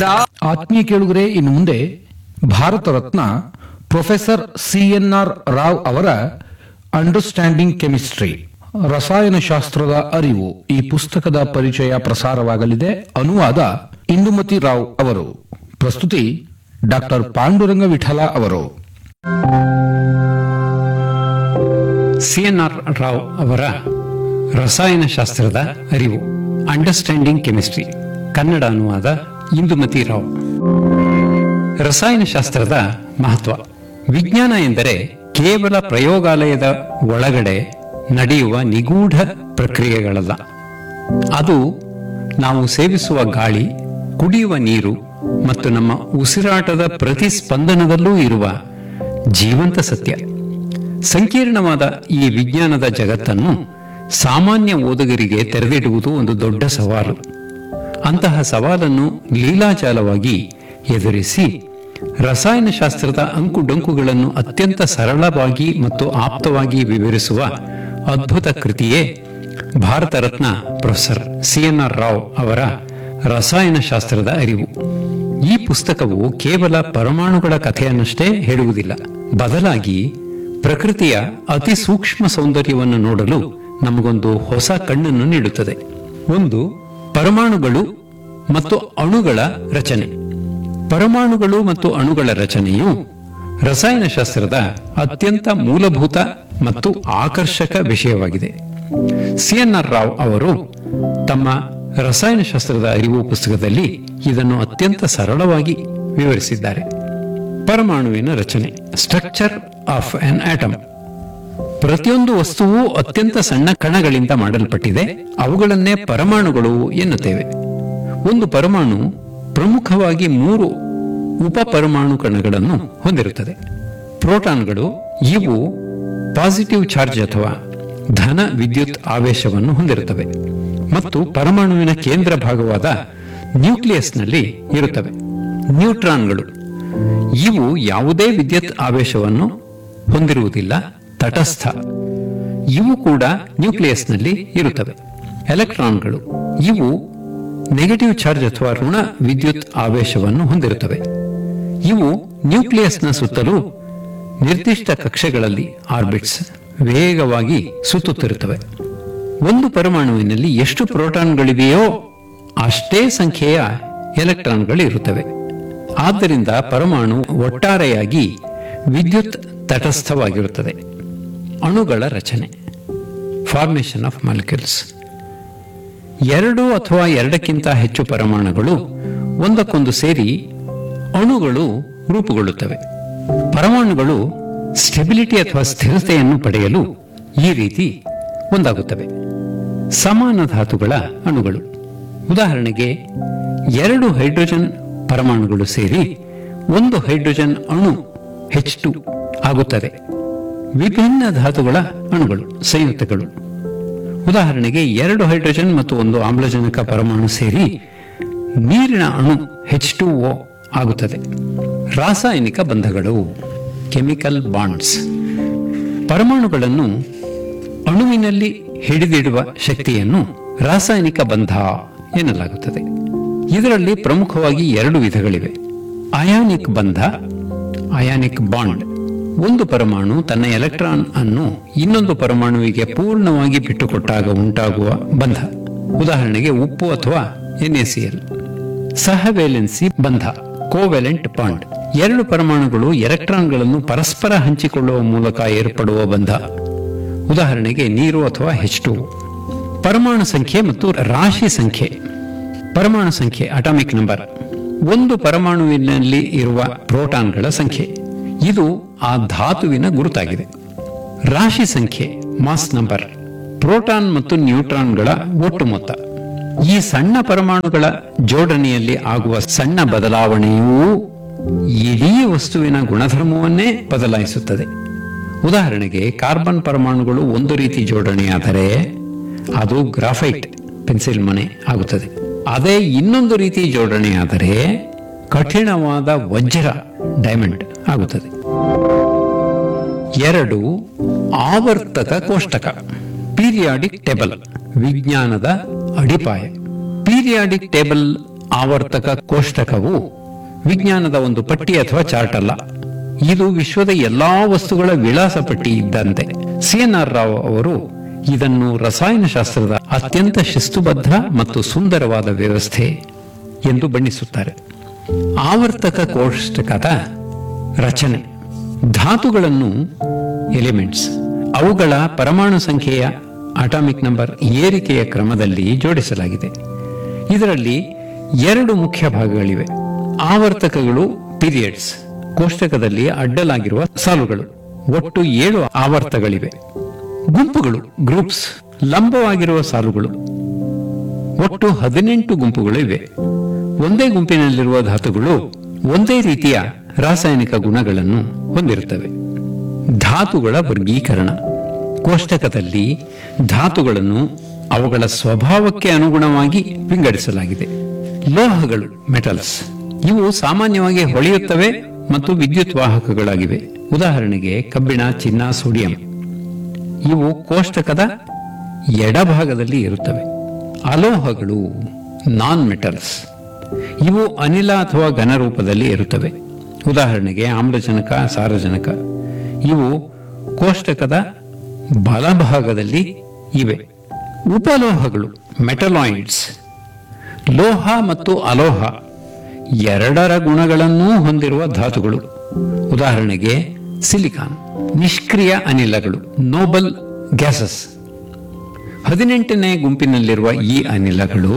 ಆತ್ಮೀಯ ಕೇಳುಗರೆ ಇನ್ನು ಮುಂದೆ ಭಾರತ ರತ್ನ ಪ್ರೊಫೆಸರ್ ಸಿಎನ್ಆರ್ ರಾವ್ ಅವರ ಅಂಡರ್ಸ್ಟ್ಯಾಂಡಿಂಗ್ ಕೆಮಿಸ್ಟ್ರಿ ರಸಾಯನಶಾಸ್ತ್ರದ ಅರಿವು ಈ ಪುಸ್ತಕದ ಪರಿಚಯ ಪ್ರಸಾರವಾಗಲಿದೆ ಅನುವಾದ ಇಂದುಮತಿ ರಾವ್ ಅವರು ಪ್ರಸ್ತುತಿ ಡಾಕ್ಟರ್ ಪಾಂಡುರಂಗ ವಿಠಲ ಅವರು ಸಿಎನ್ಆರ್ ರಾವ್ ಅವರ ರಸಾಯನಶಾಸ್ತ್ರದ ಅರಿವು ಅಂಡರ್ಸ್ಟ್ಯಾಂಡಿಂಗ್ ಕೆಮಿಸ್ಟ್ರಿ ಕನ್ನಡ ಅನುವಾದ ಇಂದುಮತಿ ರಾವ್ ರಸಾಯನಶಾಸ್ತ್ರದ ಮಹತ್ವ ವಿಜ್ಞಾನ ಎಂದರೆ ಕೇವಲ ಪ್ರಯೋಗಾಲಯದ ಒಳಗಡೆ ನಡೆಯುವ ನಿಗೂಢ ಪ್ರಕ್ರಿಯೆಗಳಲ್ಲ ಅದು ನಾವು ಸೇವಿಸುವ ಗಾಳಿ ಕುಡಿಯುವ ನೀರು ಮತ್ತು ನಮ್ಮ ಉಸಿರಾಟದ ಪ್ರತಿಸ್ಪಂದನದಲ್ಲೂ ಇರುವ ಜೀವಂತ ಸತ್ಯ ಸಂಕೀರ್ಣವಾದ ಈ ವಿಜ್ಞಾನದ ಜಗತ್ತನ್ನು ಸಾಮಾನ್ಯ ಓದುಗರಿಗೆ ತೆರೆದಿಡುವುದು ಒಂದು ದೊಡ್ಡ ಸವಾಲು ಅಂತಹ ಸವಾಲನ್ನು ಲೀಲಾಜಾಲವಾಗಿ ಎದುರಿಸಿ ರಸಾಯನಶಾಸ್ತ್ರದ ಅಂಕುಡೊಂಕುಗಳನ್ನು ಅತ್ಯಂತ ಸರಳವಾಗಿ ಮತ್ತು ಆಪ್ತವಾಗಿ ವಿವರಿಸುವ ಅದ್ಭುತ ಕೃತಿಯೇ ಭಾರತ ರತ್ನ ಪ್ರೊಫೆಸರ್ ಸಿಎನ್ಆರ್ ರಾವ್ ಅವರ ರಸಾಯನಶಾಸ್ತ್ರದ ಅರಿವು ಈ ಪುಸ್ತಕವು ಕೇವಲ ಪರಮಾಣುಗಳ ಕಥೆಯನ್ನಷ್ಟೇ ಹೇಳುವುದಿಲ್ಲ ಬದಲಾಗಿ ಪ್ರಕೃತಿಯ ಅತಿ ಸೂಕ್ಷ್ಮ ಸೌಂದರ್ಯವನ್ನು ನೋಡಲು ನಮಗೊಂದು ಹೊಸ ಕಣ್ಣನ್ನು ನೀಡುತ್ತದೆ ಒಂದು ಪರಮಾಣುಗಳು ಮತ್ತು ಅಣುಗಳ ರಚನೆ ಪರಮಾಣುಗಳು ಮತ್ತು ಅಣುಗಳ ರಚನೆಯು ರಸಾಯನಶಾಸ್ತ್ರದ ಅತ್ಯಂತ ಮೂಲಭೂತ ಮತ್ತು ಆಕರ್ಷಕ ವಿಷಯವಾಗಿದೆ ಸಿಎನ್ಆರ್ ರಾವ್ ಅವರು ತಮ್ಮ ರಸಾಯನಶಾಸ್ತ್ರದ ಅರಿವು ಪುಸ್ತಕದಲ್ಲಿ ಇದನ್ನು ಅತ್ಯಂತ ಸರಳವಾಗಿ ವಿವರಿಸಿದ್ದಾರೆ ಪರಮಾಣುವಿನ ರಚನೆ ಸ್ಟ್ರಕ್ಚರ್ ಆಫ್ ಆನ್ ಆಟಮ್ ಪ್ರತಿಯೊಂದು ವಸ್ತುವು ಅತ್ಯಂತ ಸಣ್ಣ ಕಣಗಳಿಂದ ಮಾಡಲ್ಪಟ್ಟಿದೆ ಅವುಗಳನ್ನೇ ಪರಮಾಣುಗಳು ಎನ್ನುತ್ತೇವೆ ಒಂದು ಪರಮಾಣು ಪ್ರಮುಖವಾಗಿ ಮೂರು ಉಪ ಪರಮಾಣು ಕಣಗಳನ್ನು ಹೊಂದಿರುತ್ತದೆ ಪ್ರೋಟಾನ್ಗಳು ಇವು ಪಾಸಿಟಿವ್ ಚಾರ್ಜ್ ಅಥವಾ ಧನ ವಿದ್ಯುತ್ ಆವೇಶವನ್ನು ಹೊಂದಿರುತ್ತವೆ ಮತ್ತು ಪರಮಾಣುವಿನ ಕೇಂದ್ರ ಭಾಗವಾದ ನ್ಯೂಕ್ಲಿಯಸ್ನಲ್ಲಿ ಇರುತ್ತವೆ ನ್ಯೂಟ್ರಾನ್ಗಳು ಇವು ಯಾವುದೇ ವಿದ್ಯುತ್ ಆವೇಶವನ್ನು ಹೊಂದಿರುವುದಿಲ್ಲ ತಟಸ್ಥ ಇವು ಕೂಡ ನ್ಯೂಕ್ಲಿಯಸ್ನಲ್ಲಿ ಇರುತ್ತವೆ ಎಲೆಕ್ಟ್ರಾನ್ಗಳು ಇವು ನೆಗೆಟಿವ್ ಚಾರ್ಜ್ ಅಥವಾ ಋಣ ವಿದ್ಯುತ್ ಆವೇಶವನ್ನು ಹೊಂದಿರುತ್ತವೆ ಇವು ನ್ಯೂಕ್ಲಿಯಸ್ನ ಸುತ್ತಲೂ ನಿರ್ದಿಷ್ಟ ಕಕ್ಷೆಗಳಲ್ಲಿ ಆರ್ಬಿಟ್ಸ್ ವೇಗವಾಗಿ ಸುತ್ತುತ್ತಿರುತ್ತವೆ ಒಂದು ಪರಮಾಣುವಿನಲ್ಲಿ ಎಷ್ಟು ಪ್ರೋಟಾನ್ಗಳಿವೆಯೋ ಅಷ್ಟೇ ಸಂಖ್ಯೆಯ ಎಲೆಕ್ಟ್ರಾನ್ಗಳು ಇರುತ್ತವೆ ಆದ್ದರಿಂದ ಪರಮಾಣು ಒಟ್ಟಾರೆಯಾಗಿ ವಿದ್ಯುತ್ ತಟಸ್ಥವಾಗಿರುತ್ತದೆ ಅಣುಗಳ ರಚನೆ ಫಾರ್ಮೇಷನ್ ಆಫ್ ಮಾಲಿಕ್ಯೂಲ್ಸ್ ಎರಡು ಅಥವಾ ಎರಡಕ್ಕಿಂತ ಹೆಚ್ಚು ಪರಮಾಣುಗಳು ಒಂದಕ್ಕೊಂದು ಸೇರಿ ಅಣುಗಳು ರೂಪುಗೊಳ್ಳುತ್ತವೆ ಪರಮಾಣುಗಳು ಸ್ಟೆಬಿಲಿಟಿ ಅಥವಾ ಸ್ಥಿರತೆಯನ್ನು ಪಡೆಯಲು ಈ ರೀತಿ ಒಂದಾಗುತ್ತವೆ ಸಮಾನ ಧಾತುಗಳ ಅಣುಗಳು ಉದಾಹರಣೆಗೆ ಎರಡು ಹೈಡ್ರೋಜನ್ ಪರಮಾಣುಗಳು ಸೇರಿ ಒಂದು ಹೈಡ್ರೋಜನ್ ಅಣು ಹೆಚ್ ಟು ಆಗುತ್ತದೆ ವಿಭಿನ್ನ ಧಾತುಗಳ ಅಣುಗಳು ಸಂಯುಕ್ತಗಳು ಉದಾಹರಣೆಗೆ ಎರಡು ಹೈಡ್ರೋಜನ್ ಮತ್ತು ಒಂದು ಆಮ್ಲಜನಕ ಪರಮಾಣು ಸೇರಿ ನೀರಿನ ಅಣು ಹೆಚ್ ಟು ಓ ಆಗುತ್ತದೆ ರಾಸಾಯನಿಕ ಬಂಧಗಳು ಕೆಮಿಕಲ್ ಬಾಂಡ್ಸ್ ಪರಮಾಣುಗಳನ್ನು ಅಣುವಿನಲ್ಲಿ ಹಿಡಿದಿಡುವ ಶಕ್ತಿಯನ್ನು ರಾಸಾಯನಿಕ ಬಂಧ ಎನ್ನಲಾಗುತ್ತದೆ ಇದರಲ್ಲಿ ಪ್ರಮುಖವಾಗಿ ಎರಡು ವಿಧಗಳಿವೆ ಅಯಾನಿಕ್ ಬಂಧ ಅಯಾನಿಕ್ ಬಾಂಡ್ ಒಂದು ಪರಮಾಣು ತನ್ನ ಎಲೆಕ್ಟ್ರಾನ್ ಅನ್ನು ಇನ್ನೊಂದು ಪರಮಾಣುವಿಗೆ ಪೂರ್ಣವಾಗಿ ಬಿಟ್ಟುಕೊಟ್ಟಾಗ ಉಂಟಾಗುವ ಬಂಧ ಉದಾಹರಣೆಗೆ ಉಪ್ಪು ಅಥವಾ ಎನ್ಎಸಿಎಲ್ ಸಹವೇಲೆನ್ಸಿ ಬಂಧ ಕೋವೆಲೆಂಟ್ ಬಾಂಡ್ ಎರಡು ಪರಮಾಣುಗಳು ಎಲೆಕ್ಟ್ರಾನ್ಗಳನ್ನು ಪರಸ್ಪರ ಹಂಚಿಕೊಳ್ಳುವ ಮೂಲಕ ಏರ್ಪಡುವ ಬಂಧ ಉದಾಹರಣೆಗೆ ನೀರು ಅಥವಾ ಹೆಚ್ ಟು ಪರಮಾಣು ಸಂಖ್ಯೆ ಮತ್ತು ರಾಶಿ ಸಂಖ್ಯೆ ಪರಮಾಣು ಸಂಖ್ಯೆ ಅಟಾಮಿಕ್ ನಂಬರ್ ಒಂದು ಪರಮಾಣುವಿನಲ್ಲಿ ಇರುವ ಪ್ರೋಟಾನ್ಗಳ ಸಂಖ್ಯೆ ಇದು ಆ ಧಾತುವಿನ ಗುರುತಾಗಿದೆ ರಾಶಿ ಸಂಖ್ಯೆ ಮಾಸ್ ನಂಬರ್ ಪ್ರೋಟಾನ್ ಮತ್ತು ನ್ಯೂಟ್ರಾನ್ಗಳ ಒಟ್ಟು ಮೊತ್ತ ಈ ಸಣ್ಣ ಪರಮಾಣುಗಳ ಜೋಡಣೆಯಲ್ಲಿ ಆಗುವ ಸಣ್ಣ ಬದಲಾವಣೆಯೂ ಇಡೀ ವಸ್ತುವಿನ ಗುಣಧರ್ಮವನ್ನೇ ಬದಲಾಯಿಸುತ್ತದೆ ಉದಾಹರಣೆಗೆ ಕಾರ್ಬನ್ ಪರಮಾಣುಗಳು ಒಂದು ರೀತಿ ಜೋಡಣೆಯಾದರೆ ಅದು ಗ್ರಾಫೈಟ್ ಪೆನ್ಸಿಲ್ ಮನೆ ಆಗುತ್ತದೆ ಅದೇ ಇನ್ನೊಂದು ರೀತಿ ಜೋಡಣೆಯಾದರೆ ಕಠಿಣವಾದ ವಜ್ರ ಡೈಮಂಡ್ ಆಗುತ್ತದೆ ಎರಡು ಆವರ್ತಕ ಕೋಷ್ಟಕ ಪೀರಿಯಾಡಿಕ್ ಟೇಬಲ್ ವಿಜ್ಞಾನದ ಅಡಿಪಾಯ ಪೀರಿಯಾಡಿಕ್ ಟೇಬಲ್ ಆವರ್ತಕ ಕೋಷ್ಟಕವು ವಿಜ್ಞಾನದ ಒಂದು ಪಟ್ಟಿ ಅಥವಾ ಚಾರ್ಟ್ ಅಲ್ಲ ಇದು ವಿಶ್ವದ ಎಲ್ಲಾ ವಸ್ತುಗಳ ವಿಳಾಸ ಪಟ್ಟಿ ಇದ್ದಂತೆ ಸಿ ಎನ್ ಆರ್ ರಾವ್ ಅವರು ಇದನ್ನು ರಸಾಯನಶಾಸ್ತ್ರದ ಅತ್ಯಂತ ಶಿಸ್ತುಬದ್ಧ ಮತ್ತು ಸುಂದರವಾದ ವ್ಯವಸ್ಥೆ ಎಂದು ಬಣ್ಣಿಸುತ್ತಾರೆ ಆವರ್ತಕ ಕೋಷ್ಟಕದ ರಚನೆ ಧಾತುಗಳನ್ನು ಎಲಿಮೆಂಟ್ಸ್ ಅವುಗಳ ಪರಮಾಣು ಸಂಖ್ಯೆಯ ಅಟಾಮಿಕ್ ನಂಬರ್ ಏರಿಕೆಯ ಕ್ರಮದಲ್ಲಿ ಜೋಡಿಸಲಾಗಿದೆ ಇದರಲ್ಲಿ ಎರಡು ಮುಖ್ಯ ಭಾಗಗಳಿವೆ ಆವರ್ತಕಗಳು ಪೀರಿಯಡ್ಸ್ ಕೋಷ್ಟಕದಲ್ಲಿ ಅಡ್ಡಲಾಗಿರುವ ಸಾಲುಗಳು ಒಟ್ಟು ಏಳು ಆವರ್ತಗಳಿವೆ ಗುಂಪುಗಳು ಗ್ರೂಪ್ಸ್ ಲಂಬವಾಗಿರುವ ಸಾಲುಗಳು ಒಟ್ಟು ಹದಿನೆಂಟು ಗುಂಪುಗಳು ಇವೆ ಒಂದೇ ಗುಂಪಿನಲ್ಲಿರುವ ಧಾತುಗಳು ಒಂದೇ ರೀತಿಯ ರಾಸಾಯನಿಕ ಗುಣಗಳನ್ನು ಹೊಂದಿರುತ್ತವೆ ಧಾತುಗಳ ವರ್ಗೀಕರಣ ಕೋಷ್ಟಕದಲ್ಲಿ ಧಾತುಗಳನ್ನು ಅವುಗಳ ಸ್ವಭಾವಕ್ಕೆ ಅನುಗುಣವಾಗಿ ವಿಂಗಡಿಸಲಾಗಿದೆ ಲೋಹಗಳು ಮೆಟಲ್ಸ್ ಇವು ಸಾಮಾನ್ಯವಾಗಿ ಹೊಳೆಯುತ್ತವೆ ಮತ್ತು ವಿದ್ಯುತ್ ವಾಹಕಗಳಾಗಿವೆ ಉದಾಹರಣೆಗೆ ಕಬ್ಬಿಣ ಚಿನ್ನ ಸೋಡಿಯಂ ಇವು ಕೋಷ್ಟಕದ ಎಡಭಾಗದಲ್ಲಿ ಇರುತ್ತವೆ ಅಲೋಹಗಳು ನಾನ್ ಮೆಟಲ್ಸ್ ಇವು ಅನಿಲ ಅಥವಾ ಘನ ರೂಪದಲ್ಲಿ ಇರುತ್ತವೆ ಉದಾಹರಣೆಗೆ ಆಮ್ಲಜನಕ ಸಾರಜನಕ ಇವು ಕೋಷ್ಟಕದ ಬಲಭಾಗದಲ್ಲಿ ಇವೆ ಉಪಲೋಹಗಳು ಮೆಟಲಾಯ್ಡ್ಸ್ ಲೋಹ ಮತ್ತು ಅಲೋಹ ಎರಡರ ಗುಣಗಳನ್ನೂ ಹೊಂದಿರುವ ಧಾತುಗಳು ಉದಾಹರಣೆಗೆ ಸಿಲಿಕಾನ್ ನಿಷ್ಕ್ರಿಯ ಅನಿಲಗಳು ನೋಬಲ್ ಗ್ಯಾಸಸ್ ಹದಿನೆಂಟನೇ ಗುಂಪಿನಲ್ಲಿರುವ ಈ ಅನಿಲಗಳು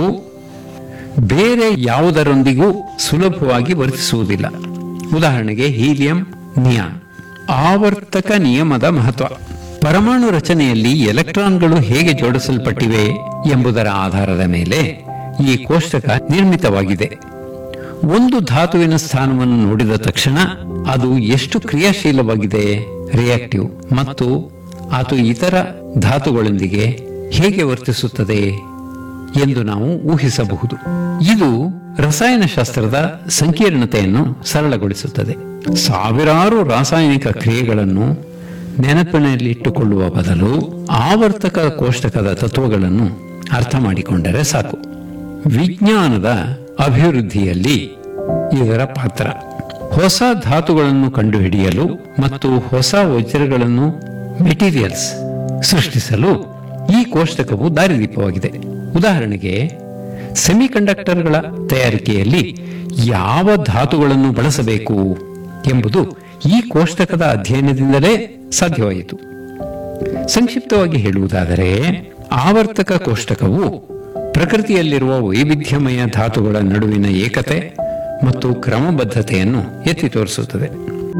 ಬೇರೆ ಯಾವುದರೊಂದಿಗೂ ಸುಲಭವಾಗಿ ವರ್ತಿಸುವುದಿಲ್ಲ ಉದಾಹರಣೆಗೆ ಹೀಲಿಯಂ ನಿಯಾನ್ ಆವರ್ತಕ ನಿಯಮದ ಮಹತ್ವ ಪರಮಾಣು ರಚನೆಯಲ್ಲಿ ಎಲೆಕ್ಟ್ರಾನ್ಗಳು ಹೇಗೆ ಜೋಡಿಸಲ್ಪಟ್ಟಿವೆ ಎಂಬುದರ ಆಧಾರದ ಮೇಲೆ ಈ ಕೋಷ್ಟಕ ನಿರ್ಮಿತವಾಗಿದೆ ಒಂದು ಧಾತುವಿನ ಸ್ಥಾನವನ್ನು ನೋಡಿದ ತಕ್ಷಣ ಅದು ಎಷ್ಟು ಕ್ರಿಯಾಶೀಲವಾಗಿದೆ ರಿಯಾಕ್ಟಿವ್ ಮತ್ತು ಅದು ಇತರ ಧಾತುಗಳೊಂದಿಗೆ ಹೇಗೆ ವರ್ತಿಸುತ್ತದೆ ಎಂದು ನಾವು ಊಹಿಸಬಹುದು ಇದು ರಸಾಯನಶಾಸ್ತ್ರದ ಸಂಕೀರ್ಣತೆಯನ್ನು ಸರಳಗೊಳಿಸುತ್ತದೆ ಸಾವಿರಾರು ರಾಸಾಯನಿಕ ಕ್ರಿಯೆಗಳನ್ನು ನೆನಪಿನಲ್ಲಿಟ್ಟುಕೊಳ್ಳುವ ಬದಲು ಆವರ್ತಕ ಕೋಷ್ಟಕದ ತತ್ವಗಳನ್ನು ಅರ್ಥ ಮಾಡಿಕೊಂಡರೆ ಸಾಕು ವಿಜ್ಞಾನದ ಅಭಿವೃದ್ಧಿಯಲ್ಲಿ ಇದರ ಪಾತ್ರ ಹೊಸ ಧಾತುಗಳನ್ನು ಕಂಡುಹಿಡಿಯಲು ಮತ್ತು ಹೊಸ ವಜ್ರಗಳನ್ನು ಮೆಟೀರಿಯಲ್ಸ್ ಸೃಷ್ಟಿಸಲು ಈ ಕೋಷ್ಟಕವು ದಾರಿದೀಪವಾಗಿದೆ ಉದಾಹರಣೆಗೆ ಸೆಮಿಕಂಡಕ್ಟರ್ಗಳ ತಯಾರಿಕೆಯಲ್ಲಿ ಯಾವ ಧಾತುಗಳನ್ನು ಬಳಸಬೇಕು ಎಂಬುದು ಈ ಕೋಷ್ಟಕದ ಅಧ್ಯಯನದಿಂದಲೇ ಸಾಧ್ಯವಾಯಿತು ಸಂಕ್ಷಿಪ್ತವಾಗಿ ಹೇಳುವುದಾದರೆ ಆವರ್ತಕ ಕೋಷ್ಟಕವು ಪ್ರಕೃತಿಯಲ್ಲಿರುವ ವೈವಿಧ್ಯಮಯ ಧಾತುಗಳ ನಡುವಿನ ಏಕತೆ ಮತ್ತು ಕ್ರಮಬದ್ಧತೆಯನ್ನು ಎತ್ತಿ ತೋರಿಸುತ್ತದೆ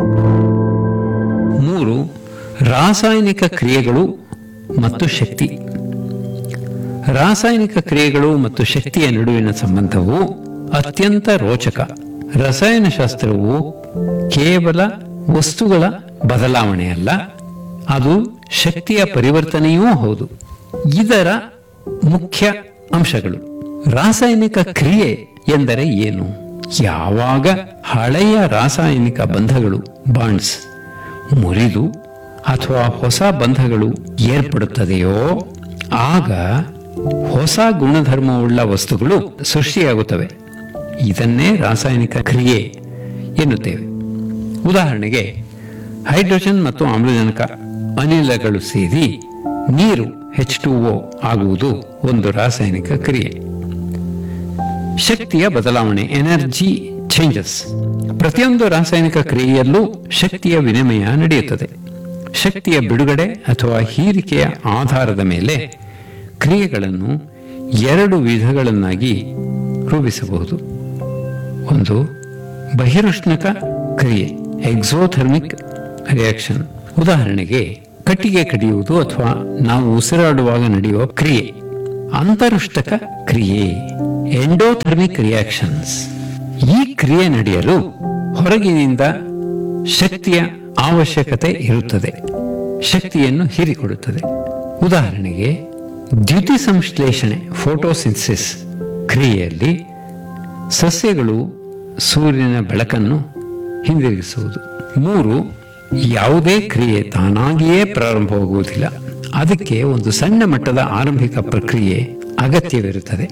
ಮೂರು ರಾಸಾಯನಿಕ ಕ್ರಿಯೆಗಳು ಮತ್ತು ಶಕ್ತಿ ರಾಸಾಯನಿಕ ಕ್ರಿಯೆಗಳು ಮತ್ತು ಶಕ್ತಿಯ ನಡುವಿನ ಸಂಬಂಧವು ಅತ್ಯಂತ ರೋಚಕ ರಸಾಯನಶಾಸ್ತ್ರವು ಕೇವಲ ವಸ್ತುಗಳ ಬದಲಾವಣೆಯಲ್ಲ ಅದು ಶಕ್ತಿಯ ಪರಿವರ್ತನೆಯೂ ಹೌದು ಇದರ ಮುಖ್ಯ ಅಂಶಗಳು ರಾಸಾಯನಿಕ ಕ್ರಿಯೆ ಎಂದರೆ ಏನು ಯಾವಾಗ ಹಳೆಯ ರಾಸಾಯನಿಕ ಬಂಧಗಳು ಬಾಂಡ್ಸ್ ಮುರಿದು ಅಥವಾ ಹೊಸ ಬಂಧಗಳು ಏರ್ಪಡುತ್ತದೆಯೋ ಆಗ ಹೊಸ ಗುಣಧರ್ಮವುಳ್ಳ ವಸ್ತುಗಳು ಸೃಷ್ಟಿಯಾಗುತ್ತವೆ ಇದನ್ನೇ ರಾಸಾಯನಿಕ ಕ್ರಿಯೆ ಎನ್ನುತ್ತೇವೆ ಉದಾಹರಣೆಗೆ ಹೈಡ್ರೋಜನ್ ಮತ್ತು ಆಮ್ಲಜನಕ ಅನಿಲಗಳು ಸೇರಿ ನೀರು ಹೆಚ್ ಟು ಒ ಆಗುವುದು ಒಂದು ರಾಸಾಯನಿಕ ಕ್ರಿಯೆ ಶಕ್ತಿಯ ಬದಲಾವಣೆ ಎನರ್ಜಿ ಚೇಂಜಸ್ ಪ್ರತಿಯೊಂದು ರಾಸಾಯನಿಕ ಕ್ರಿಯೆಯಲ್ಲೂ ಶಕ್ತಿಯ ವಿನಿಮಯ ನಡೆಯುತ್ತದೆ ಶಕ್ತಿಯ ಬಿಡುಗಡೆ ಅಥವಾ ಹೀರಿಕೆಯ ಆಧಾರದ ಮೇಲೆ ಕ್ರಿಯೆಗಳನ್ನು ಎರಡು ವಿಧಗಳನ್ನಾಗಿ ರೂಪಿಸಬಹುದು ಒಂದು ಬಹಿರುಷ್ಣಕ ಕ್ರಿಯೆ ಎಕ್ಸೋಥರ್ಮಿಕ್ ರಿಯಾಕ್ಷನ್ ಉದಾಹರಣೆಗೆ ಕಟ್ಟಿಗೆ ಕಡಿಯುವುದು ಅಥವಾ ನಾವು ಉಸಿರಾಡುವಾಗ ನಡೆಯುವ ಕ್ರಿಯೆ ಅಂತರುಷ್ಟಕ ಕ್ರಿಯೆ ಎಂಡೋಥರ್ಮಿಕ್ ರಿಯಾಕ್ಷನ್ಸ್ ಈ ಕ್ರಿಯೆ ನಡೆಯಲು ಹೊರಗಿನಿಂದ ಶಕ್ತಿಯ ಅವಶ್ಯಕತೆ ಇರುತ್ತದೆ ಶಕ್ತಿಯನ್ನು ಹೀರಿಕೊಡುತ್ತದೆ ಉದಾಹರಣೆಗೆ ದ್ಯುತಿ ಸಂಶ್ಲೇಷಣೆ ಫೋಟೋಸಿನ್ಸಿಸ್ ಕ್ರಿಯೆಯಲ್ಲಿ ಸಸ್ಯಗಳು ಸೂರ್ಯನ ಬೆಳಕನ್ನು ಹಿಂದಿರುಗಿಸುವುದು ಮೂರು ಯಾವುದೇ ಕ್ರಿಯೆ ತಾನಾಗಿಯೇ ಪ್ರಾರಂಭವಾಗುವುದಿಲ್ಲ ಅದಕ್ಕೆ ಒಂದು ಸಣ್ಣ ಮಟ್ಟದ ಆರಂಭಿಕ ಪ್ರಕ್ರಿಯೆ ಅಗತ್ಯವಿರುತ್ತದೆ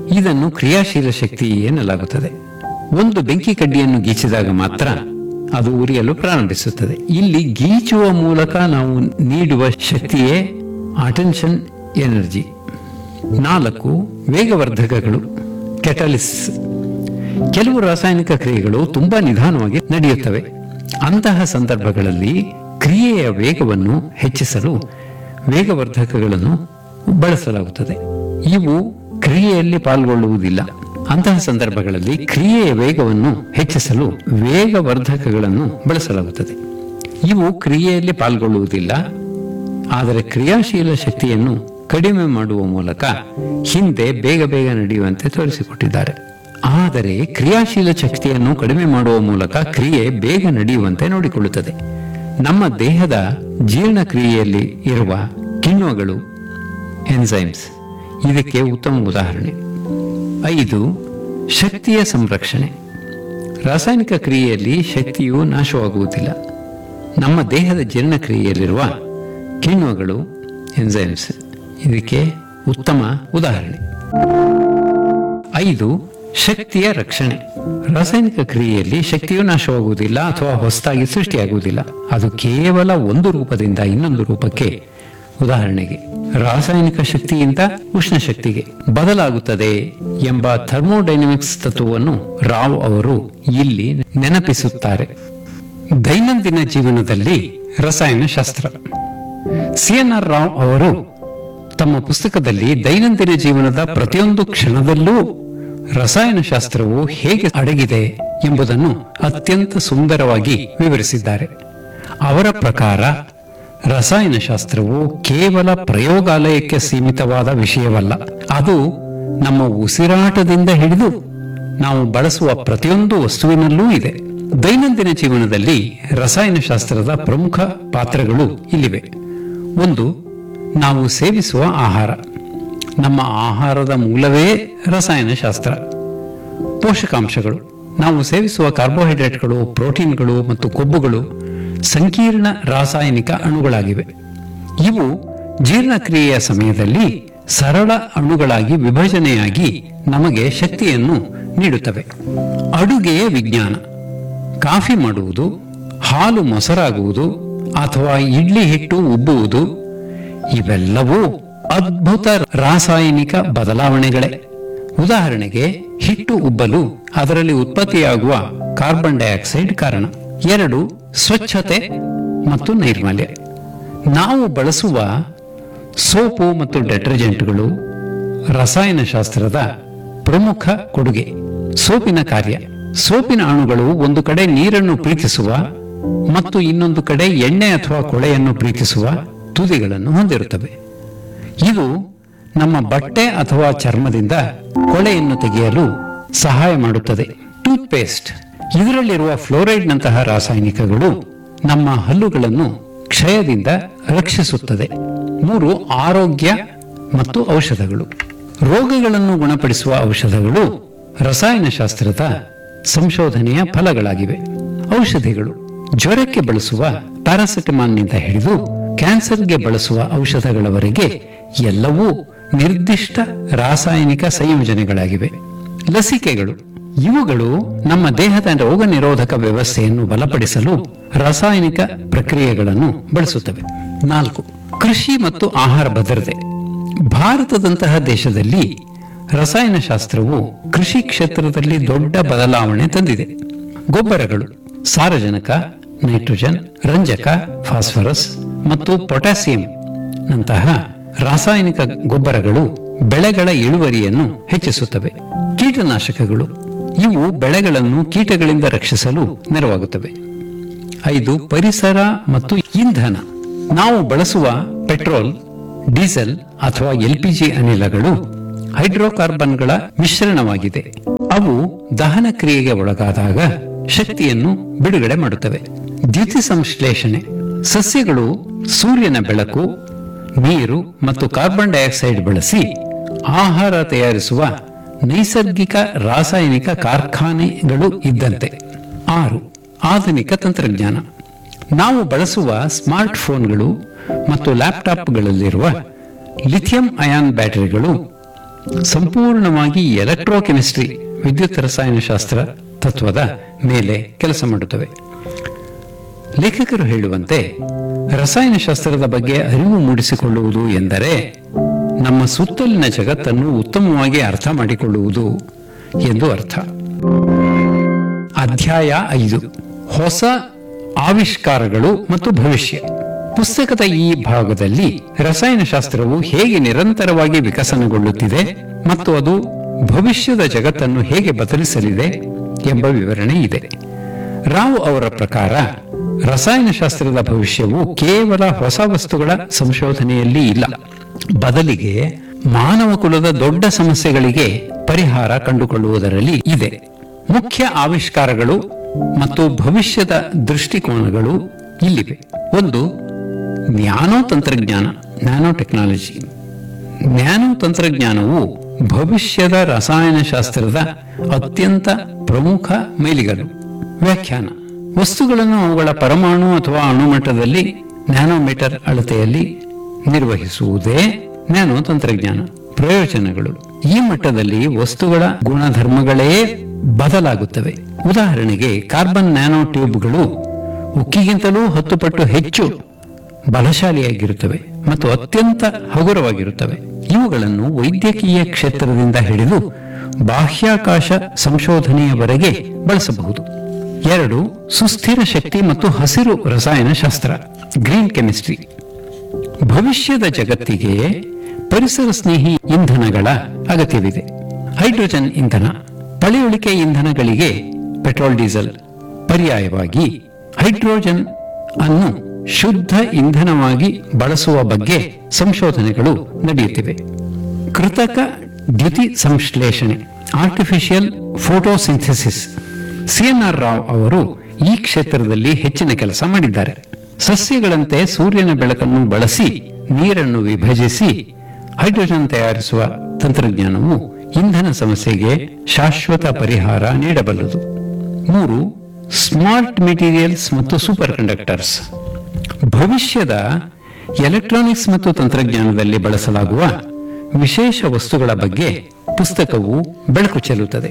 ಇದನ್ನು ಕ್ರಿಯಾಶೀಲ ಶಕ್ತಿ ಎನ್ನಲಾಗುತ್ತದೆ ಒಂದು ಬೆಂಕಿ ಕಡ್ಡಿಯನ್ನು ಗೀಚಿದಾಗ ಮಾತ್ರ ಅದು ಉರಿಯಲು ಪ್ರಾರಂಭಿಸುತ್ತದೆ ಇಲ್ಲಿ ಗೀಚುವ ಮೂಲಕ ನಾವು ನೀಡುವ ಶಕ್ತಿಯೇ ಅಟೆನ್ಷನ್ ಎನರ್ಜಿ ನಾಲ್ಕು ವೇಗವರ್ಧಕಗಳು ಕೆಟಲಿಸ್ ಕೆಲವು ರಾಸಾಯನಿಕ ಕ್ರಿಯೆಗಳು ತುಂಬಾ ನಿಧಾನವಾಗಿ ನಡೆಯುತ್ತವೆ ಅಂತಹ ಸಂದರ್ಭಗಳಲ್ಲಿ ಕ್ರಿಯೆಯ ವೇಗವನ್ನು ಹೆಚ್ಚಿಸಲು ವೇಗವರ್ಧಕಗಳನ್ನು ಬಳಸಲಾಗುತ್ತದೆ ಇವು ಕ್ರಿಯೆಯಲ್ಲಿ ಪಾಲ್ಗೊಳ್ಳುವುದಿಲ್ಲ ಅಂತಹ ಸಂದರ್ಭಗಳಲ್ಲಿ ಕ್ರಿಯೆಯ ವೇಗವನ್ನು ಹೆಚ್ಚಿಸಲು ವೇಗವರ್ಧಕಗಳನ್ನು ಬಳಸಲಾಗುತ್ತದೆ ಇವು ಕ್ರಿಯೆಯಲ್ಲಿ ಪಾಲ್ಗೊಳ್ಳುವುದಿಲ್ಲ ಆದರೆ ಕ್ರಿಯಾಶೀಲ ಶಕ್ತಿಯನ್ನು ಕಡಿಮೆ ಮಾಡುವ ಮೂಲಕ ಹಿಂದೆ ಬೇಗ ಬೇಗ ನಡೆಯುವಂತೆ ತೋರಿಸಿಕೊಟ್ಟಿದ್ದಾರೆ ಆದರೆ ಕ್ರಿಯಾಶೀಲ ಶಕ್ತಿಯನ್ನು ಕಡಿಮೆ ಮಾಡುವ ಮೂಲಕ ಕ್ರಿಯೆ ಬೇಗ ನಡೆಯುವಂತೆ ನೋಡಿಕೊಳ್ಳುತ್ತದೆ ನಮ್ಮ ದೇಹದ ಜೀರ್ಣಕ್ರಿಯೆಯಲ್ಲಿ ಇರುವ ಕಿಣ್ವಗಳು ಎನ್ಸೈಮ್ಸ್ ಇದಕ್ಕೆ ಉತ್ತಮ ಉದಾಹರಣೆ ಐದು ಶಕ್ತಿಯ ಸಂರಕ್ಷಣೆ ರಾಸಾಯನಿಕ ಕ್ರಿಯೆಯಲ್ಲಿ ಶಕ್ತಿಯು ನಾಶವಾಗುವುದಿಲ್ಲ ನಮ್ಮ ದೇಹದ ಜೀರ್ಣಕ್ರಿಯೆಯಲ್ಲಿರುವ ಕಿಣ್ವಗಳು ಎನ್ಸೈಮ್ಸ್ ಇದಕ್ಕೆ ಉತ್ತಮ ಉದಾಹರಣೆ ಐದು ಶಕ್ತಿಯ ರಕ್ಷಣೆ ರಾಸಾಯನಿಕ ಕ್ರಿಯೆಯಲ್ಲಿ ಶಕ್ತಿಯು ನಾಶವಾಗುವುದಿಲ್ಲ ಅಥವಾ ಹೊಸದಾಗಿ ಸೃಷ್ಟಿಯಾಗುವುದಿಲ್ಲ ಅದು ಕೇವಲ ಒಂದು ರೂಪದಿಂದ ಇನ್ನೊಂದು ರೂಪಕ್ಕೆ ಉದಾಹರಣೆಗೆ ರಾಸಾಯನಿಕ ಶಕ್ತಿಯಿಂದ ಉಷ್ಣ ಶಕ್ತಿಗೆ ಬದಲಾಗುತ್ತದೆ ಎಂಬ ಥರ್ಮೋಡೈನಮಿಕ್ಸ್ ತತ್ವವನ್ನು ರಾವ್ ಅವರು ಇಲ್ಲಿ ನೆನಪಿಸುತ್ತಾರೆ ದೈನಂದಿನ ಜೀವನದಲ್ಲಿ ರಸಾಯನಶಾಸ್ತ್ರ ಸಿಎನ್ಆರ್ ರಾವ್ ಅವರು ತಮ್ಮ ಪುಸ್ತಕದಲ್ಲಿ ದೈನಂದಿನ ಜೀವನದ ಪ್ರತಿಯೊಂದು ಕ್ಷಣದಲ್ಲೂ ರಸಾಯನಶಾಸ್ತ್ರವು ಹೇಗೆ ಅಡಗಿದೆ ಎಂಬುದನ್ನು ಅತ್ಯಂತ ಸುಂದರವಾಗಿ ವಿವರಿಸಿದ್ದಾರೆ ಅವರ ಪ್ರಕಾರ ರಸಾಯನಶಾಸ್ತ್ರವು ಕೇವಲ ಪ್ರಯೋಗಾಲಯಕ್ಕೆ ಸೀಮಿತವಾದ ವಿಷಯವಲ್ಲ ಅದು ನಮ್ಮ ಉಸಿರಾಟದಿಂದ ಹಿಡಿದು ನಾವು ಬಳಸುವ ಪ್ರತಿಯೊಂದು ವಸ್ತುವಿನಲ್ಲೂ ಇದೆ ದೈನಂದಿನ ಜೀವನದಲ್ಲಿ ರಸಾಯನಶಾಸ್ತ್ರದ ಪ್ರಮುಖ ಪಾತ್ರಗಳು ಇಲ್ಲಿವೆ ಒಂದು ನಾವು ಸೇವಿಸುವ ಆಹಾರ ನಮ್ಮ ಆಹಾರದ ಮೂಲವೇ ರಸಾಯನಶಾಸ್ತ್ರ ಪೋಷಕಾಂಶಗಳು ನಾವು ಸೇವಿಸುವ ಕಾರ್ಬೋಹೈಡ್ರೇಟ್ಗಳು ಪ್ರೋಟೀನ್ಗಳು ಮತ್ತು ಕೊಬ್ಬುಗಳು ಸಂಕೀರ್ಣ ರಾಸಾಯನಿಕ ಅಣುಗಳಾಗಿವೆ ಇವು ಜೀರ್ಣಕ್ರಿಯೆಯ ಸಮಯದಲ್ಲಿ ಸರಳ ಅಣುಗಳಾಗಿ ವಿಭಜನೆಯಾಗಿ ನಮಗೆ ಶಕ್ತಿಯನ್ನು ನೀಡುತ್ತವೆ ಅಡುಗೆಯ ವಿಜ್ಞಾನ ಕಾಫಿ ಮಾಡುವುದು ಹಾಲು ಮೊಸರಾಗುವುದು ಅಥವಾ ಇಡ್ಲಿ ಹಿಟ್ಟು ಉಬ್ಬುವುದು ಇವೆಲ್ಲವೂ ಅದ್ಭುತ ರಾಸಾಯನಿಕ ಬದಲಾವಣೆಗಳೇ ಉದಾಹರಣೆಗೆ ಹಿಟ್ಟು ಉಬ್ಬಲು ಅದರಲ್ಲಿ ಉತ್ಪತ್ತಿಯಾಗುವ ಕಾರ್ಬನ್ ಡೈಆಕ್ಸೈಡ್ ಕಾರಣ ಎರಡು ಸ್ವಚ್ಛತೆ ಮತ್ತು ನೈರ್ಮಲ್ಯ ನಾವು ಬಳಸುವ ಸೋಪು ಮತ್ತು ಡೆಟರ್ಜೆಂಟ್ಗಳು ರಸಾಯನಶಾಸ್ತ್ರದ ಪ್ರಮುಖ ಕೊಡುಗೆ ಸೋಪಿನ ಕಾರ್ಯ ಸೋಪಿನ ಅಣುಗಳು ಒಂದು ಕಡೆ ನೀರನ್ನು ಪ್ರೀತಿಸುವ ಮತ್ತು ಇನ್ನೊಂದು ಕಡೆ ಎಣ್ಣೆ ಅಥವಾ ಕೊಳೆಯನ್ನು ಪ್ರೀತಿಸುವ ತುದಿಗಳನ್ನು ಹೊಂದಿರುತ್ತವೆ ಇದು ನಮ್ಮ ಬಟ್ಟೆ ಅಥವಾ ಚರ್ಮದಿಂದ ಕೊಳೆಯನ್ನು ತೆಗೆಯಲು ಸಹಾಯ ಮಾಡುತ್ತದೆ ಟೂತ್ ಪೇಸ್ಟ್ ಇದರಲ್ಲಿರುವ ಫ್ಲೋರೈಡ್ನಂತಹ ರಾಸಾಯನಿಕಗಳು ನಮ್ಮ ಹಲ್ಲುಗಳನ್ನು ಕ್ಷಯದಿಂದ ರಕ್ಷಿಸುತ್ತದೆ ಮೂರು ಆರೋಗ್ಯ ಮತ್ತು ಔಷಧಗಳು ರೋಗಗಳನ್ನು ಗುಣಪಡಿಸುವ ಔಷಧಗಳು ರಸಾಯನಶಾಸ್ತ್ರದ ಸಂಶೋಧನೆಯ ಫಲಗಳಾಗಿವೆ ಔಷಧಿಗಳು ಜ್ವರಕ್ಕೆ ಬಳಸುವ ಪ್ಯಾರಾಸಿಟಮಾಲ್ನಿಂದ ಹಿಡಿದು ಕ್ಯಾನ್ಸರ್ಗೆ ಬಳಸುವ ಔಷಧಗಳವರೆಗೆ ಎಲ್ಲವೂ ನಿರ್ದಿಷ್ಟ ರಾಸಾಯನಿಕ ಸಂಯೋಜನೆಗಳಾಗಿವೆ ಲಸಿಕೆಗಳು ಇವುಗಳು ನಮ್ಮ ದೇಹದ ರೋಗ ನಿರೋಧಕ ವ್ಯವಸ್ಥೆಯನ್ನು ಬಲಪಡಿಸಲು ರಾಸಾಯನಿಕ ಪ್ರಕ್ರಿಯೆಗಳನ್ನು ಬಳಸುತ್ತವೆ ನಾಲ್ಕು ಕೃಷಿ ಮತ್ತು ಆಹಾರ ಭದ್ರತೆ ಭಾರತದಂತಹ ದೇಶದಲ್ಲಿ ರಸಾಯನಶಾಸ್ತ್ರವು ಕೃಷಿ ಕ್ಷೇತ್ರದಲ್ಲಿ ದೊಡ್ಡ ಬದಲಾವಣೆ ತಂದಿದೆ ಗೊಬ್ಬರಗಳು ಸಾರಜನಕ ನೈಟ್ರೋಜನ್ ರಂಜಕ ಫಾಸ್ಫರಸ್ ಮತ್ತು ಪೊಟ್ಯಾಸಿಯಂ ನಂತಹ ರಾಸಾಯನಿಕ ಗೊಬ್ಬರಗಳು ಬೆಳೆಗಳ ಇಳುವರಿಯನ್ನು ಹೆಚ್ಚಿಸುತ್ತವೆ ಕೀಟನಾಶಕಗಳು ಇವು ಬೆಳೆಗಳನ್ನು ಕೀಟಗಳಿಂದ ರಕ್ಷಿಸಲು ನೆರವಾಗುತ್ತವೆ ಐದು ಪರಿಸರ ಮತ್ತು ಇಂಧನ ನಾವು ಬಳಸುವ ಪೆಟ್ರೋಲ್ ಡೀಸೆಲ್ ಅಥವಾ ಎಲ್ಪಿಜಿ ಅನಿಲಗಳು ಹೈಡ್ರೋಕಾರ್ಬನ್ಗಳ ಮಿಶ್ರಣವಾಗಿದೆ ಅವು ದಹನ ಕ್ರಿಯೆಗೆ ಒಳಗಾದಾಗ ಶಕ್ತಿಯನ್ನು ಬಿಡುಗಡೆ ಮಾಡುತ್ತವೆ ದ್ಯುತಿ ಸಂಶ್ಲೇಷಣೆ ಸಸ್ಯಗಳು ಸೂರ್ಯನ ಬೆಳಕು ನೀರು ಮತ್ತು ಕಾರ್ಬನ್ ಡೈಆಕ್ಸೈಡ್ ಬಳಸಿ ಆಹಾರ ತಯಾರಿಸುವ ನೈಸರ್ಗಿಕ ರಾಸಾಯನಿಕ ಕಾರ್ಖಾನೆಗಳು ಇದ್ದಂತೆ ಆರು ಆಧುನಿಕ ತಂತ್ರಜ್ಞಾನ ನಾವು ಬಳಸುವ ಸ್ಮಾರ್ಟ್ ಫೋನ್ಗಳು ಮತ್ತು ಲ್ಯಾಪ್ಟಾಪ್ಗಳಲ್ಲಿರುವ ಲಿಥಿಯಂ ಅಯಾನ್ ಬ್ಯಾಟರಿಗಳು ಸಂಪೂರ್ಣವಾಗಿ ಎಲೆಕ್ಟ್ರೋಕೆಮಿಸ್ಟ್ರಿ ವಿದ್ಯುತ್ ರಸಾಯನಶಾಸ್ತ್ರ ತತ್ವದ ಮೇಲೆ ಕೆಲಸ ಮಾಡುತ್ತವೆ ಲೇಖಕರು ಹೇಳುವಂತೆ ರಸಾಯನಶಾಸ್ತ್ರದ ಬಗ್ಗೆ ಅರಿವು ಮೂಡಿಸಿಕೊಳ್ಳುವುದು ಎಂದರೆ ನಮ್ಮ ಸುತ್ತಲಿನ ಜಗತ್ತನ್ನು ಉತ್ತಮವಾಗಿ ಅರ್ಥ ಮಾಡಿಕೊಳ್ಳುವುದು ಎಂದು ಅರ್ಥ ಅಧ್ಯಾಯ ಐದು ಹೊಸ ಆವಿಷ್ಕಾರಗಳು ಮತ್ತು ಭವಿಷ್ಯ ಪುಸ್ತಕದ ಈ ಭಾಗದಲ್ಲಿ ರಸಾಯನಶಾಸ್ತ್ರವು ಹೇಗೆ ನಿರಂತರವಾಗಿ ವಿಕಸನಗೊಳ್ಳುತ್ತಿದೆ ಮತ್ತು ಅದು ಭವಿಷ್ಯದ ಜಗತ್ತನ್ನು ಹೇಗೆ ಬದಲಿಸಲಿದೆ ಎಂಬ ವಿವರಣೆ ಇದೆ ರಾವ್ ಅವರ ಪ್ರಕಾರ ರಸಾಯನಶಾಸ್ತ್ರದ ಭವಿಷ್ಯವು ಕೇವಲ ಹೊಸ ವಸ್ತುಗಳ ಸಂಶೋಧನೆಯಲ್ಲಿ ಇಲ್ಲ ಬದಲಿಗೆ ಮಾನವ ಕುಲದ ದೊಡ್ಡ ಸಮಸ್ಯೆಗಳಿಗೆ ಪರಿಹಾರ ಕಂಡುಕೊಳ್ಳುವುದರಲ್ಲಿ ಇದೆ ಮುಖ್ಯ ಆವಿಷ್ಕಾರಗಳು ಮತ್ತು ಭವಿಷ್ಯದ ದೃಷ್ಟಿಕೋನಗಳು ಇಲ್ಲಿವೆ ಒಂದು ನ್ಯಾನೋ ತಂತ್ರಜ್ಞಾನ ನ್ಯಾನೋ ಟೆಕ್ನಾಲಜಿ ನ್ಯಾನೋ ತಂತ್ರಜ್ಞಾನವು ಭವಿಷ್ಯದ ರಸಾಯನಶಾಸ್ತ್ರದ ಅತ್ಯಂತ ಪ್ರಮುಖ ಮೈಲಿಗಲ್ಲು ವ್ಯಾಖ್ಯಾನ ವಸ್ತುಗಳನ್ನು ಅವುಗಳ ಪರಮಾಣು ಅಥವಾ ಅಣುಮಟ್ಟದಲ್ಲಿ ನ್ಯಾನೋಮೀಟರ್ ಅಳತೆಯಲ್ಲಿ ನಿರ್ವಹಿಸುವುದೇ ನ್ಯಾನೋ ತಂತ್ರಜ್ಞಾನ ಪ್ರಯೋಜನಗಳು ಈ ಮಟ್ಟದಲ್ಲಿ ವಸ್ತುಗಳ ಗುಣಧರ್ಮಗಳೇ ಬದಲಾಗುತ್ತವೆ ಉದಾಹರಣೆಗೆ ಕಾರ್ಬನ್ ನ್ಯಾನೋ ಟ್ಯೂಬ್ಗಳು ಉಕ್ಕಿಗಿಂತಲೂ ಹತ್ತು ಪಟ್ಟು ಹೆಚ್ಚು ಬಲಶಾಲಿಯಾಗಿರುತ್ತವೆ ಮತ್ತು ಅತ್ಯಂತ ಹಗುರವಾಗಿರುತ್ತವೆ ಇವುಗಳನ್ನು ವೈದ್ಯಕೀಯ ಕ್ಷೇತ್ರದಿಂದ ಹಿಡಿದು ಬಾಹ್ಯಾಕಾಶ ಸಂಶೋಧನೆಯವರೆಗೆ ಬಳಸಬಹುದು ಎರಡು ಸುಸ್ಥಿರ ಶಕ್ತಿ ಮತ್ತು ಹಸಿರು ರಸಾಯನಶಾಸ್ತ್ರ ಗ್ರೀನ್ ಕೆಮಿಸ್ಟ್ರಿ ಭವಿಷ್ಯದ ಜಗತ್ತಿಗೆ ಪರಿಸರ ಸ್ನೇಹಿ ಇಂಧನಗಳ ಅಗತ್ಯವಿದೆ ಹೈಡ್ರೋಜನ್ ಇಂಧನ ಪಳೆಯುಳಿಕೆ ಇಂಧನಗಳಿಗೆ ಪೆಟ್ರೋಲ್ ಡೀಸೆಲ್ ಪರ್ಯಾಯವಾಗಿ ಹೈಡ್ರೋಜನ್ ಅನ್ನು ಶುದ್ಧ ಇಂಧನವಾಗಿ ಬಳಸುವ ಬಗ್ಗೆ ಸಂಶೋಧನೆಗಳು ನಡೆಯುತ್ತಿವೆ ಕೃತಕ ದ್ಯುತಿ ಸಂಶ್ಲೇಷಣೆ ಆರ್ಟಿಫಿಷಿಯಲ್ ಫೋಟೋಸಿಂಥೆಸಿಸ್ ಸಿಎನ್ಆರ್ ರಾವ್ ಅವರು ಈ ಕ್ಷೇತ್ರದಲ್ಲಿ ಹೆಚ್ಚಿನ ಕೆಲಸ ಮಾಡಿದ್ದಾರೆ ಸಸ್ಯಗಳಂತೆ ಸೂರ್ಯನ ಬೆಳಕನ್ನು ಬಳಸಿ ನೀರನ್ನು ವಿಭಜಿಸಿ ಹೈಡ್ರೋಜನ್ ತಯಾರಿಸುವ ತಂತ್ರಜ್ಞಾನವು ಇಂಧನ ಸಮಸ್ಯೆಗೆ ಶಾಶ್ವತ ಪರಿಹಾರ ನೀಡಬಲ್ಲದು ಮೂರು ಸ್ಮಾರ್ಟ್ ಮೆಟೀರಿಯಲ್ಸ್ ಮತ್ತು ಸೂಪರ್ ಕಂಡಕ್ಟರ್ಸ್ ಭವಿಷ್ಯದ ಎಲೆಕ್ಟ್ರಾನಿಕ್ಸ್ ಮತ್ತು ತಂತ್ರಜ್ಞಾನದಲ್ಲಿ ಬಳಸಲಾಗುವ ವಿಶೇಷ ವಸ್ತುಗಳ ಬಗ್ಗೆ ಪುಸ್ತಕವು ಬೆಳಕು ಚೆಲ್ಲುತ್ತದೆ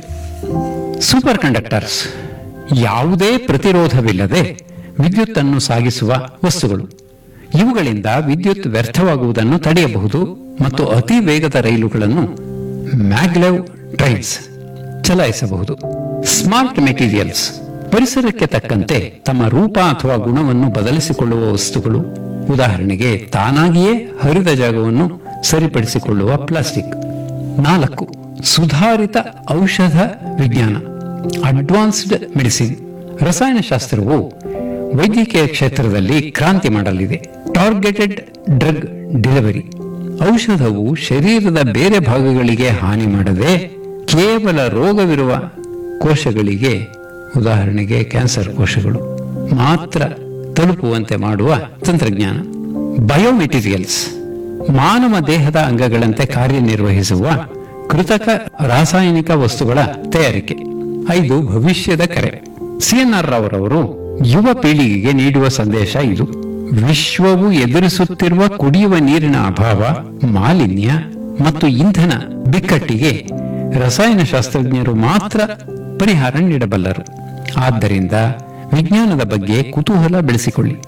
ಸೂಪರ್ ಕಂಡಕ್ಟರ್ಸ್ ಯಾವುದೇ ಪ್ರತಿರೋಧವಿಲ್ಲದೆ ವಿದ್ಯುತ್ ಅನ್ನು ಸಾಗಿಸುವ ವಸ್ತುಗಳು ಇವುಗಳಿಂದ ವಿದ್ಯುತ್ ವ್ಯರ್ಥವಾಗುವುದನ್ನು ತಡೆಯಬಹುದು ಮತ್ತು ಅತಿ ವೇಗದ ರೈಲುಗಳನ್ನು ಮ್ಯಾಗ್ಲೆವ್ ಟ್ರೈನ್ಸ್ ಚಲಾಯಿಸಬಹುದು ಸ್ಮಾರ್ಟ್ ಮೆಟೀರಿಯಲ್ಸ್ ಪರಿಸರಕ್ಕೆ ತಕ್ಕಂತೆ ತಮ್ಮ ರೂಪ ಅಥವಾ ಗುಣವನ್ನು ಬದಲಿಸಿಕೊಳ್ಳುವ ವಸ್ತುಗಳು ಉದಾಹರಣೆಗೆ ತಾನಾಗಿಯೇ ಹರಿದ ಜಾಗವನ್ನು ಸರಿಪಡಿಸಿಕೊಳ್ಳುವ ಪ್ಲಾಸ್ಟಿಕ್ ನಾಲ್ಕು ಸುಧಾರಿತ ಔಷಧ ವಿಜ್ಞಾನ ಅಡ್ವಾನ್ಸ್ಡ್ ಮೆಡಿಸಿನ್ ರಸಾಯನಶಾಸ್ತ್ರವು ವೈದ್ಯಕೀಯ ಕ್ಷೇತ್ರದಲ್ಲಿ ಕ್ರಾಂತಿ ಮಾಡಲಿದೆ ಟಾರ್ಗೆಟೆಡ್ ಡ್ರಗ್ ಡೆಲಿವರಿ ಔಷಧವು ಶರೀರದ ಬೇರೆ ಭಾಗಗಳಿಗೆ ಹಾನಿ ಮಾಡದೆ ಕೇವಲ ರೋಗವಿರುವ ಕೋಶಗಳಿಗೆ ಉದಾಹರಣೆಗೆ ಕ್ಯಾನ್ಸರ್ ಕೋಶಗಳು ಮಾತ್ರ ತಲುಪುವಂತೆ ಮಾಡುವ ತಂತ್ರಜ್ಞಾನ ಬಯೋಮೆಟೀರಿಯಲ್ಸ್ ಮಾನವ ದೇಹದ ಅಂಗಗಳಂತೆ ಕಾರ್ಯನಿರ್ವಹಿಸುವ ಕೃತಕ ರಾಸಾಯನಿಕ ವಸ್ತುಗಳ ತಯಾರಿಕೆ ಐದು ಭವಿಷ್ಯದ ಕರೆ ಸಿಎನ್ಆರ್ ರವರವರು ಯುವ ಪೀಳಿಗೆಗೆ ನೀಡುವ ಸಂದೇಶ ಇದು ವಿಶ್ವವು ಎದುರಿಸುತ್ತಿರುವ ಕುಡಿಯುವ ನೀರಿನ ಅಭಾವ ಮಾಲಿನ್ಯ ಮತ್ತು ಇಂಧನ ಬಿಕ್ಕಟ್ಟಿಗೆ ರಸಾಯನಶಾಸ್ತ್ರಜ್ಞರು ಮಾತ್ರ ಪರಿಹಾರ ನೀಡಬಲ್ಲರು ಆದ್ದರಿಂದ ವಿಜ್ಞಾನದ ಬಗ್ಗೆ ಕುತೂಹಲ ಬೆಳೆಸಿಕೊಳ್ಳಿ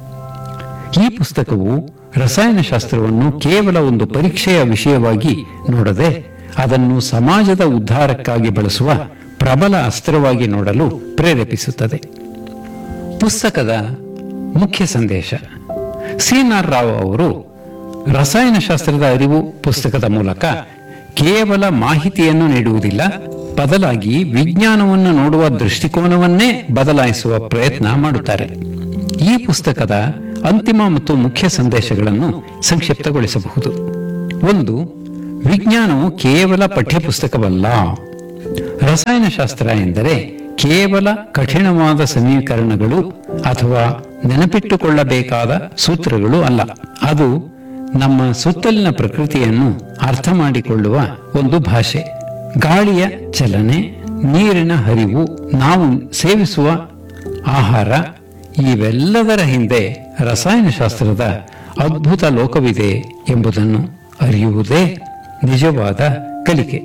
ಈ ಪುಸ್ತಕವು ರಸಾಯನಶಾಸ್ತ್ರವನ್ನು ಕೇವಲ ಒಂದು ಪರೀಕ್ಷೆಯ ವಿಷಯವಾಗಿ ನೋಡದೆ ಅದನ್ನು ಸಮಾಜದ ಉದ್ಧಾರಕ್ಕಾಗಿ ಬಳಸುವ ಪ್ರಬಲ ಅಸ್ತ್ರವಾಗಿ ನೋಡಲು ಪ್ರೇರೇಪಿಸುತ್ತದೆ ಪುಸ್ತಕದ ಮುಖ್ಯ ಸಂದೇಶ ಸಿಎನ್ಆರ್ ರಾವ್ ಅವರು ರಸಾಯನಶಾಸ್ತ್ರದ ಅರಿವು ಪುಸ್ತಕದ ಮೂಲಕ ಕೇವಲ ಮಾಹಿತಿಯನ್ನು ನೀಡುವುದಿಲ್ಲ ಬದಲಾಗಿ ವಿಜ್ಞಾನವನ್ನು ನೋಡುವ ದೃಷ್ಟಿಕೋನವನ್ನೇ ಬದಲಾಯಿಸುವ ಪ್ರಯತ್ನ ಮಾಡುತ್ತಾರೆ ಈ ಪುಸ್ತಕದ ಅಂತಿಮ ಮತ್ತು ಮುಖ್ಯ ಸಂದೇಶಗಳನ್ನು ಸಂಕ್ಷಿಪ್ತಗೊಳಿಸಬಹುದು ಒಂದು ವಿಜ್ಞಾನವು ಕೇವಲ ಪಠ್ಯಪುಸ್ತಕವಲ್ಲ ರಸಾಯನಶಾಸ್ತ್ರ ಎಂದರೆ ಕೇವಲ ಕಠಿಣವಾದ ಸಮೀಕರಣಗಳು ಅಥವಾ ನೆನಪಿಟ್ಟುಕೊಳ್ಳಬೇಕಾದ ಸೂತ್ರಗಳು ಅಲ್ಲ ಅದು ನಮ್ಮ ಸುತ್ತಲಿನ ಪ್ರಕೃತಿಯನ್ನು ಅರ್ಥ ಮಾಡಿಕೊಳ್ಳುವ ಒಂದು ಭಾಷೆ ಗಾಳಿಯ ಚಲನೆ ನೀರಿನ ಹರಿವು ನಾವು ಸೇವಿಸುವ ಆಹಾರ ಇವೆಲ್ಲದರ ಹಿಂದೆ ರಸಾಯನಶಾಸ್ತ್ರದ ಅದ್ಭುತ ಲೋಕವಿದೆ ಎಂಬುದನ್ನು ಅರಿಯುವುದೇ ನಿಜವಾದ ಕಲಿಕೆ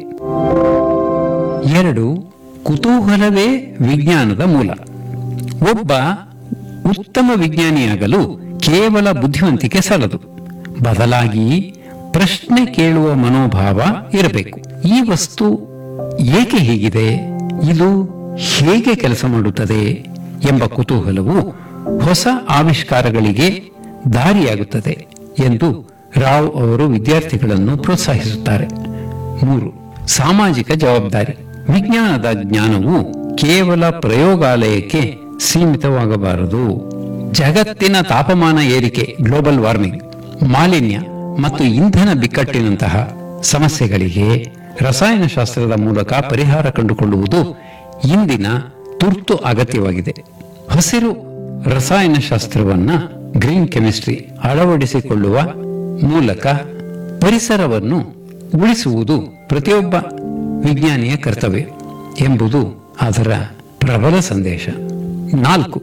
ಎರಡು ಕುತೂಹಲವೇ ವಿಜ್ಞಾನದ ಮೂಲ ಒಬ್ಬ ಉತ್ತಮ ವಿಜ್ಞಾನಿಯಾಗಲು ಕೇವಲ ಬುದ್ಧಿವಂತಿಕೆ ಸಾಲದು ಬದಲಾಗಿ ಪ್ರಶ್ನೆ ಕೇಳುವ ಮನೋಭಾವ ಇರಬೇಕು ಈ ವಸ್ತು ಏಕೆ ಹೀಗಿದೆ ಇದು ಹೇಗೆ ಕೆಲಸ ಮಾಡುತ್ತದೆ ಎಂಬ ಕುತೂಹಲವು ಹೊಸ ಆವಿಷ್ಕಾರಗಳಿಗೆ ದಾರಿಯಾಗುತ್ತದೆ ಎಂದು ರಾವ್ ಅವರು ವಿದ್ಯಾರ್ಥಿಗಳನ್ನು ಪ್ರೋತ್ಸಾಹಿಸುತ್ತಾರೆ ಮೂರು ಸಾಮಾಜಿಕ ಜವಾಬ್ದಾರಿ ವಿಜ್ಞಾನದ ಜ್ಞಾನವು ಕೇವಲ ಪ್ರಯೋಗಾಲಯಕ್ಕೆ ಸೀಮಿತವಾಗಬಾರದು ಜಗತ್ತಿನ ತಾಪಮಾನ ಏರಿಕೆ ಗ್ಲೋಬಲ್ ವಾರ್ಮಿಂಗ್ ಮಾಲಿನ್ಯ ಮತ್ತು ಇಂಧನ ಬಿಕ್ಕಟ್ಟಿನಂತಹ ಸಮಸ್ಯೆಗಳಿಗೆ ರಸಾಯನಶಾಸ್ತ್ರದ ಮೂಲಕ ಪರಿಹಾರ ಕಂಡುಕೊಳ್ಳುವುದು ಇಂದಿನ ತುರ್ತು ಅಗತ್ಯವಾಗಿದೆ ಹಸಿರು ರಸಾಯನಶಾಸ್ತ್ರವನ್ನ ಗ್ರೀನ್ ಕೆಮಿಸ್ಟ್ರಿ ಅಳವಡಿಸಿಕೊಳ್ಳುವ ಮೂಲಕ ಪರಿಸರವನ್ನು ಉಳಿಸುವುದು ಪ್ರತಿಯೊಬ್ಬ ವಿಜ್ಞಾನಿಯ ಕರ್ತವ್ಯ ಎಂಬುದು ಅದರ ಪ್ರಬಲ ಸಂದೇಶ ನಾಲ್ಕು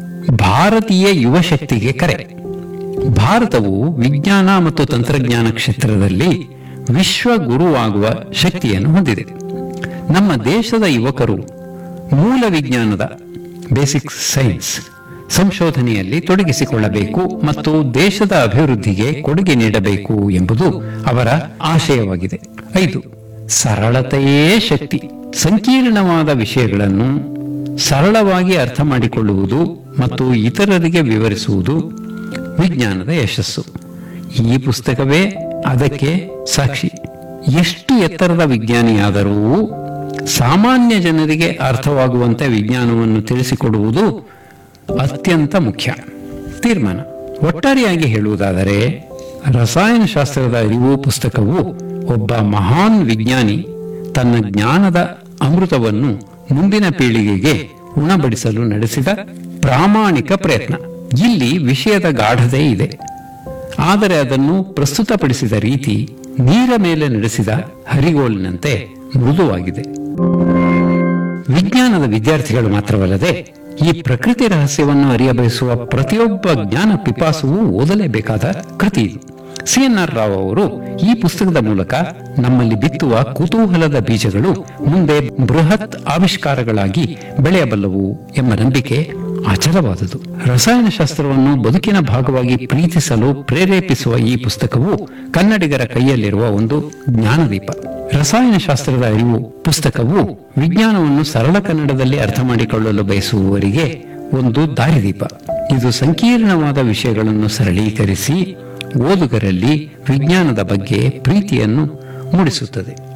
ಭಾರತೀಯ ಯುವ ಶಕ್ತಿಗೆ ಕರೆ ಭಾರತವು ವಿಜ್ಞಾನ ಮತ್ತು ತಂತ್ರಜ್ಞಾನ ಕ್ಷೇತ್ರದಲ್ಲಿ ವಿಶ್ವ ಗುರುವಾಗುವ ಶಕ್ತಿಯನ್ನು ಹೊಂದಿದೆ ನಮ್ಮ ದೇಶದ ಯುವಕರು ಮೂಲ ವಿಜ್ಞಾನದ ಬೇಸಿಕ್ ಸೈನ್ಸ್ ಸಂಶೋಧನೆಯಲ್ಲಿ ತೊಡಗಿಸಿಕೊಳ್ಳಬೇಕು ಮತ್ತು ದೇಶದ ಅಭಿವೃದ್ಧಿಗೆ ಕೊಡುಗೆ ನೀಡಬೇಕು ಎಂಬುದು ಅವರ ಆಶಯವಾಗಿದೆ ಐದು ಸರಳತೆಯೇ ಶಕ್ತಿ ಸಂಕೀರ್ಣವಾದ ವಿಷಯಗಳನ್ನು ಸರಳವಾಗಿ ಅರ್ಥ ಮಾಡಿಕೊಳ್ಳುವುದು ಮತ್ತು ಇತರರಿಗೆ ವಿವರಿಸುವುದು ವಿಜ್ಞಾನದ ಯಶಸ್ಸು ಈ ಪುಸ್ತಕವೇ ಅದಕ್ಕೆ ಸಾಕ್ಷಿ ಎಷ್ಟು ಎತ್ತರದ ವಿಜ್ಞಾನಿಯಾದರೂ ಸಾಮಾನ್ಯ ಜನರಿಗೆ ಅರ್ಥವಾಗುವಂತೆ ವಿಜ್ಞಾನವನ್ನು ತಿಳಿಸಿಕೊಡುವುದು ಅತ್ಯಂತ ಮುಖ್ಯ ತೀರ್ಮಾನ ಒಟ್ಟಾರೆಯಾಗಿ ಹೇಳುವುದಾದರೆ ರಸಾಯನಶಾಸ್ತ್ರದ ಅರಿವು ಪುಸ್ತಕವು ಒಬ್ಬ ಮಹಾನ್ ವಿಜ್ಞಾನಿ ತನ್ನ ಜ್ಞಾನದ ಅಮೃತವನ್ನು ಮುಂದಿನ ಪೀಳಿಗೆಗೆ ಉಣಬಡಿಸಲು ನಡೆಸಿದ ಪ್ರಾಮಾಣಿಕ ಪ್ರಯತ್ನ ಇಲ್ಲಿ ವಿಷಯದ ಗಾಢತೆ ಇದೆ ಆದರೆ ಅದನ್ನು ಪ್ರಸ್ತುತಪಡಿಸಿದ ರೀತಿ ನೀರ ಮೇಲೆ ನಡೆಸಿದ ಹರಿಗೋಲಿನಂತೆ ಮೃದುವಾಗಿದೆ ವಿಜ್ಞಾನದ ವಿದ್ಯಾರ್ಥಿಗಳು ಮಾತ್ರವಲ್ಲದೆ ಈ ಪ್ರಕೃತಿ ರಹಸ್ಯವನ್ನು ಅರಿಯಬಯಸುವ ಪ್ರತಿಯೊಬ್ಬ ಜ್ಞಾನ ಪಿಪಾಸುವು ಓದಲೇಬೇಕಾದ ಕೃತಿ ಇದು ಸಿಎನ್ಆರ್ ರಾವ್ ಅವರು ಈ ಪುಸ್ತಕದ ಮೂಲಕ ನಮ್ಮಲ್ಲಿ ಬಿತ್ತುವ ಕುತೂಹಲದ ಬೀಜಗಳು ಮುಂದೆ ಬೃಹತ್ ಆವಿಷ್ಕಾರಗಳಾಗಿ ಬೆಳೆಯಬಲ್ಲವು ಎಂಬ ನಂಬಿಕೆ ಅಚಲವಾದುದು ರಸಾಯನಶಾಸ್ತ್ರವನ್ನು ಬದುಕಿನ ಭಾಗವಾಗಿ ಪ್ರೀತಿಸಲು ಪ್ರೇರೇಪಿಸುವ ಈ ಪುಸ್ತಕವು ಕನ್ನಡಿಗರ ಕೈಯಲ್ಲಿರುವ ಒಂದು ಜ್ಞಾನದೀಪ ರಸಾಯನಶಾಸ್ತ್ರದ ಅರಿವು ಪುಸ್ತಕವು ವಿಜ್ಞಾನವನ್ನು ಸರಳ ಕನ್ನಡದಲ್ಲಿ ಅರ್ಥ ಮಾಡಿಕೊಳ್ಳಲು ಬಯಸುವವರಿಗೆ ಒಂದು ದಾರಿದೀಪ ಇದು ಸಂಕೀರ್ಣವಾದ ವಿಷಯಗಳನ್ನು ಸರಳೀಕರಿಸಿ ಓದುಗರಲ್ಲಿ ವಿಜ್ಞಾನದ ಬಗ್ಗೆ ಪ್ರೀತಿಯನ್ನು ಮೂಡಿಸುತ್ತದೆ